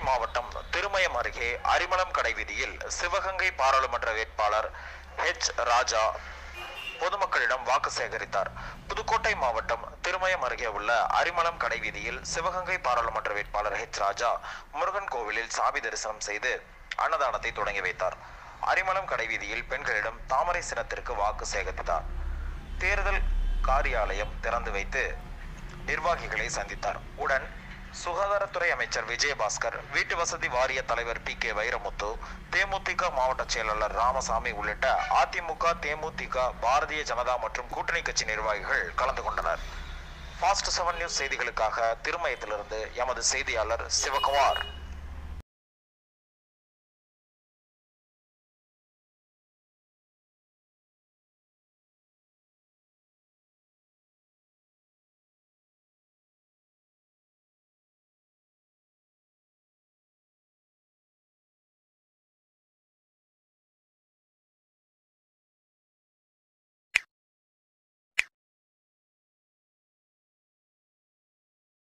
மாவட்டம் திருமயம் அருகே அரிமளம் கடை வீதியில் சிவகங்கை பாராளுமன்ற வேட்பாளர் ஹெச் ராஜா பொதுமக்களிடம் வாக்கு சேகரித்தார் புதுக்கோட்டை மாவட்டம் திருமயம் அருகே உள்ள அரிமளம் கடை வீதியில் சிவகங்கை பாராளுமன்ற வேட்பாளர் ஹெச் ராஜா முருகன் கோவிலில் சாமி தரிசனம் செய்து அன்னதானத்தை தொடங்கி வைத்தார் அரிமளம் கடை வீதியில் பெண்களிடம் தாமரை சின்னத்திற்கு வாக்கு சேகரித்தார் தேர்தல் காரியாலயம் திறந்து வைத்து நிர்வாகிகளை சந்தித்தார் உடன் சுகாதாரத்துறை அமைச்சர் விஜயபாஸ்கர் வீட்டு வசதி வாரிய தலைவர் பி கே வைரமுத்து தேமுதிக மாவட்ட செயலாளர் ராமசாமி உள்ளிட்ட அதிமுக தேமுதிக பாரதிய ஜனதா மற்றும் கூட்டணி கட்சி நிர்வாகிகள் கலந்து கொண்டனர் ஃபாஸ்ட் செவன் நியூஸ் செய்திகளுக்காக திருமயத்திலிருந்து எமது செய்தியாளர் சிவகுமார்